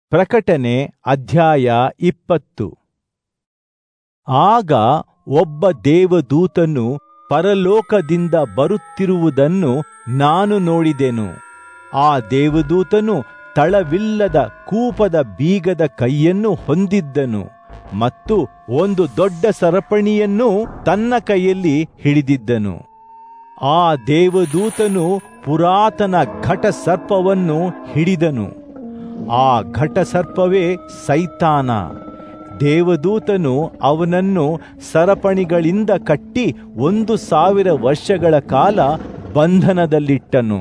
ಪ್ರಕಟಣೆ ಅಧ್ಯಾಯ ಇಪ್ಪತ್ತು ಆಗ ಒಬ್ಬ ದೇವದೂತನು ಪರಲೋಕದಿಂದ ಬರುತ್ತಿರುವುದನ್ನು ನಾನು ನೋಡಿದೆನು ಆ ದೇವದೂತನು ತಳವಿಲ್ಲದ ಕೂಪದ ಬೀಗದ ಕೈಯನ್ನು ಹೊಂದಿದ್ದನು ಮತ್ತು ಒಂದು ದೊಡ್ಡ ಸರಪಣಿಯನ್ನು ತನ್ನ ಕೈಯಲ್ಲಿ ಹಿಡಿದಿದ್ದನು ಆ ದೇವದೂತನು ಪುರಾತನ ಘಟ ಸರ್ಪವನ್ನು ಹಿಡಿದನು ಆ ಘಟ ಸರ್ಪವೇ ಸೈತಾನ ದೇವದೂತನು ಅವನನ್ನು ಸರಪಣಿಗಳಿಂದ ಕಟ್ಟಿ ಒಂದು ಸಾವಿರ ವರ್ಷಗಳ ಕಾಲ ಬಂಧನದಲ್ಲಿಟ್ಟನು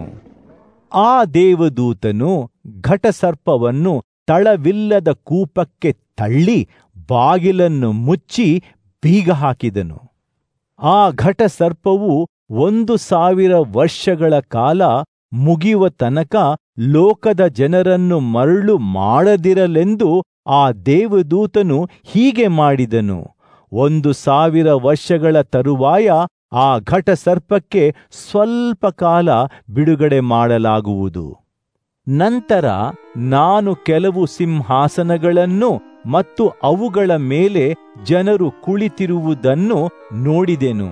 ಆ ದೇವದೂತನು ಘಟಸರ್ಪವನ್ನು ತಳವಿಲ್ಲದ ಕೂಪಕ್ಕೆ ತಳ್ಳಿ ಬಾಗಿಲನ್ನು ಮುಚ್ಚಿ ಬೀಗ ಹಾಕಿದನು ಆ ಘಟಸರ್ಪವು ಒಂದು ಸಾವಿರ ವರ್ಷಗಳ ಕಾಲ ಮುಗಿಯುವ ತನಕ ಲೋಕದ ಜನರನ್ನು ಮರಳು ಮಾಡದಿರಲೆಂದು ಆ ದೇವದೂತನು ಹೀಗೆ ಮಾಡಿದನು ಒಂದು ಸಾವಿರ ವರ್ಷಗಳ ತರುವಾಯ ಆ ಘಟಸರ್ಪಕ್ಕೆ ಸ್ವಲ್ಪ ಕಾಲ ಬಿಡುಗಡೆ ಮಾಡಲಾಗುವುದು ನಂತರ ನಾನು ಕೆಲವು ಸಿಂಹಾಸನಗಳನ್ನು ಮತ್ತು ಅವುಗಳ ಮೇಲೆ ಜನರು ಕುಳಿತಿರುವುದನ್ನು ನೋಡಿದೆನು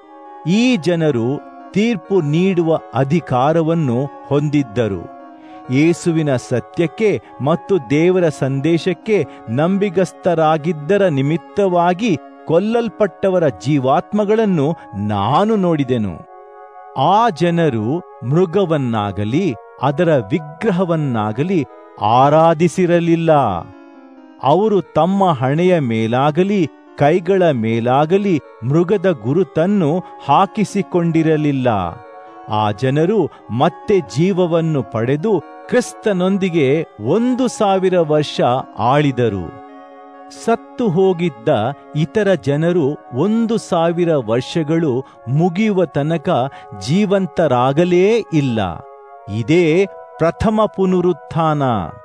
ಈ ಜನರು ತೀರ್ಪು ನೀಡುವ ಅಧಿಕಾರವನ್ನು ಹೊಂದಿದ್ದರು ಯೇಸುವಿನ ಸತ್ಯಕ್ಕೆ ಮತ್ತು ದೇವರ ಸಂದೇಶಕ್ಕೆ ನಂಬಿಗಸ್ತರಾಗಿದ್ದರ ನಿಮಿತ್ತವಾಗಿ ಕೊಲ್ಲಲ್ಪಟ್ಟವರ ಜೀವಾತ್ಮಗಳನ್ನು ನಾನು ನೋಡಿದೆನು ಆ ಜನರು ಮೃಗವನ್ನಾಗಲಿ ಅದರ ವಿಗ್ರಹವನ್ನಾಗಲಿ ಆರಾಧಿಸಿರಲಿಲ್ಲ ಅವರು ತಮ್ಮ ಹಣೆಯ ಮೇಲಾಗಲಿ ಕೈಗಳ ಮೇಲಾಗಲಿ ಮೃಗದ ಗುರುತನ್ನು ಹಾಕಿಸಿಕೊಂಡಿರಲಿಲ್ಲ ಆ ಜನರು ಮತ್ತೆ ಜೀವವನ್ನು ಪಡೆದು ಕ್ರಿಸ್ತನೊಂದಿಗೆ ಒಂದು ಸಾವಿರ ವರ್ಷ ಆಳಿದರು ಸತ್ತು ಹೋಗಿದ್ದ ಇತರ ಜನರು ಒಂದು ಸಾವಿರ ವರ್ಷಗಳು ಮುಗಿಯುವ ತನಕ ಜೀವಂತರಾಗಲೇ ಇಲ್ಲ ಇದೇ ಪ್ರಥಮ ಪುನರುತ್ಥಾನ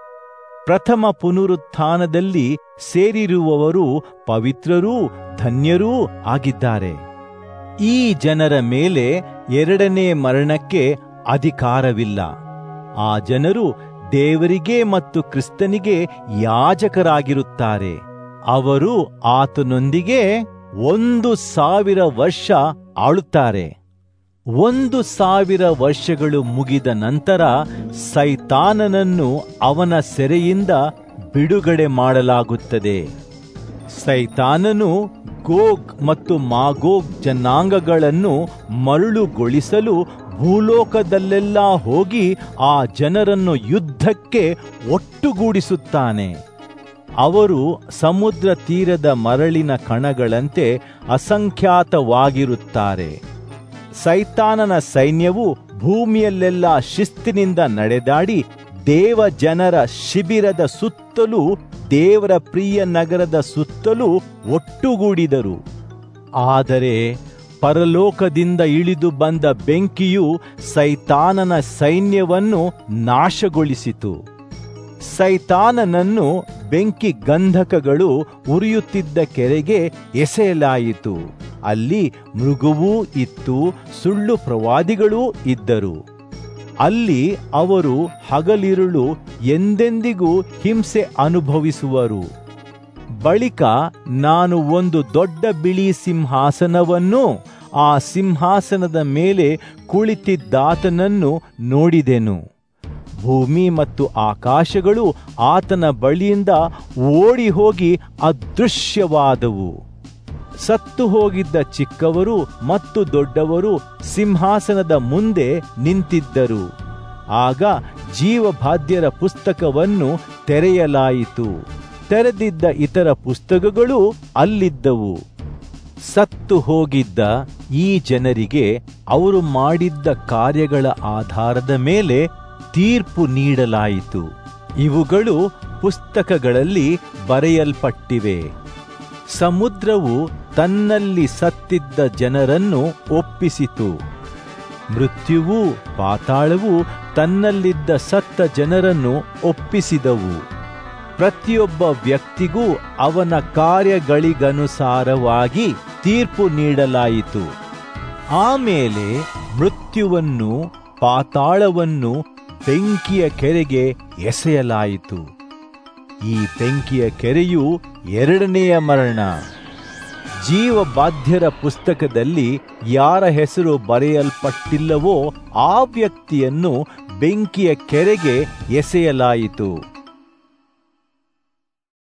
ಪ್ರಥಮ ಪುನರುತ್ಥಾನದಲ್ಲಿ ಸೇರಿರುವವರು ಪವಿತ್ರರೂ ಧನ್ಯರೂ ಆಗಿದ್ದಾರೆ ಈ ಜನರ ಮೇಲೆ ಎರಡನೇ ಮರಣಕ್ಕೆ ಅಧಿಕಾರವಿಲ್ಲ ಆ ಜನರು ದೇವರಿಗೆ ಮತ್ತು ಕ್ರಿಸ್ತನಿಗೆ ಯಾಜಕರಾಗಿರುತ್ತಾರೆ ಅವರು ಆತನೊಂದಿಗೆ ಒಂದು ಸಾವಿರ ವರ್ಷ ಆಳುತ್ತಾರೆ ಒಂದು ಸಾವಿರ ವರ್ಷಗಳು ಮುಗಿದ ನಂತರ ಸೈತಾನನನ್ನು ಅವನ ಸೆರೆಯಿಂದ ಬಿಡುಗಡೆ ಮಾಡಲಾಗುತ್ತದೆ ಸೈತಾನನು ಗೋಗ್ ಮತ್ತು ಮಾಗೋಗ್ ಜನಾಂಗಗಳನ್ನು ಮರಳುಗೊಳಿಸಲು ಭೂಲೋಕದಲ್ಲೆಲ್ಲ ಹೋಗಿ ಆ ಜನರನ್ನು ಯುದ್ಧಕ್ಕೆ ಒಟ್ಟುಗೂಡಿಸುತ್ತಾನೆ ಅವರು ಸಮುದ್ರ ತೀರದ ಮರಳಿನ ಕಣಗಳಂತೆ ಅಸಂಖ್ಯಾತವಾಗಿರುತ್ತಾರೆ ಸೈತಾನನ ಸೈನ್ಯವು ಭೂಮಿಯಲ್ಲೆಲ್ಲ ಶಿಸ್ತಿನಿಂದ ನಡೆದಾಡಿ ದೇವ ಜನರ ಶಿಬಿರದ ಸುತ್ತಲೂ ದೇವರ ಪ್ರಿಯ ನಗರದ ಸುತ್ತಲೂ ಒಟ್ಟುಗೂಡಿದರು ಆದರೆ ಪರಲೋಕದಿಂದ ಇಳಿದು ಬಂದ ಬೆಂಕಿಯು ಸೈತಾನನ ಸೈನ್ಯವನ್ನು ನಾಶಗೊಳಿಸಿತು ಸೈತಾನನನ್ನು ಬೆಂಕಿ ಗಂಧಕಗಳು ಉರಿಯುತ್ತಿದ್ದ ಕೆರೆಗೆ ಎಸೆಯಲಾಯಿತು ಅಲ್ಲಿ ಮೃಗುವೂ ಇತ್ತು ಸುಳ್ಳು ಪ್ರವಾದಿಗಳೂ ಇದ್ದರು ಅಲ್ಲಿ ಅವರು ಹಗಲಿರುಳು ಎಂದೆಂದಿಗೂ ಹಿಂಸೆ ಅನುಭವಿಸುವರು ಬಳಿಕ ನಾನು ಒಂದು ದೊಡ್ಡ ಬಿಳಿ ಸಿಂಹಾಸನವನ್ನು ಆ ಸಿಂಹಾಸನದ ಮೇಲೆ ಕುಳಿತಿದ್ದಾತನನ್ನು ನೋಡಿದೆನು ಭೂಮಿ ಮತ್ತು ಆಕಾಶಗಳು ಆತನ ಬಳಿಯಿಂದ ಓಡಿ ಹೋಗಿ ಅದೃಶ್ಯವಾದವು ಸತ್ತು ಹೋಗಿದ್ದ ಚಿಕ್ಕವರು ಮತ್ತು ದೊಡ್ಡವರು ಸಿಂಹಾಸನದ ಮುಂದೆ ನಿಂತಿದ್ದರು ಆಗ ಜೀವಬಾಧ್ಯರ ಪುಸ್ತಕವನ್ನು ತೆರೆಯಲಾಯಿತು ತೆರೆದಿದ್ದ ಇತರ ಪುಸ್ತಕಗಳು ಅಲ್ಲಿದ್ದವು ಸತ್ತು ಹೋಗಿದ್ದ ಈ ಜನರಿಗೆ ಅವರು ಮಾಡಿದ್ದ ಕಾರ್ಯಗಳ ಆಧಾರದ ಮೇಲೆ ತೀರ್ಪು ನೀಡಲಾಯಿತು ಇವುಗಳು ಪುಸ್ತಕಗಳಲ್ಲಿ ಬರೆಯಲ್ಪಟ್ಟಿವೆ ಸಮುದ್ರವು ತನ್ನಲ್ಲಿ ಸತ್ತಿದ್ದ ಜನರನ್ನು ಒಪ್ಪಿಸಿತು ಮೃತ್ಯುವು ಪಾತಾಳವು ತನ್ನಲ್ಲಿದ್ದ ಸತ್ತ ಜನರನ್ನು ಒಪ್ಪಿಸಿದವು ಪ್ರತಿಯೊಬ್ಬ ವ್ಯಕ್ತಿಗೂ ಅವನ ಕಾರ್ಯಗಳಿಗನುಸಾರವಾಗಿ ತೀರ್ಪು ನೀಡಲಾಯಿತು ಆಮೇಲೆ ಮೃತ್ಯುವನ್ನು ಪಾತಾಳವನ್ನು ಬೆಂಕಿಯ ಕೆರೆಗೆ ಎಸೆಯಲಾಯಿತು ಈ ಬೆಂಕಿಯ ಕೆರೆಯು ಎರಡನೆಯ ಮರಣ ಜೀವ ಬಾಧ್ಯರ ಪುಸ್ತಕದಲ್ಲಿ ಯಾರ ಹೆಸರು ಬರೆಯಲ್ಪಟ್ಟಿಲ್ಲವೋ ಆ ವ್ಯಕ್ತಿಯನ್ನು ಬೆಂಕಿಯ ಕೆರೆಗೆ ಎಸೆಯಲಾಯಿತು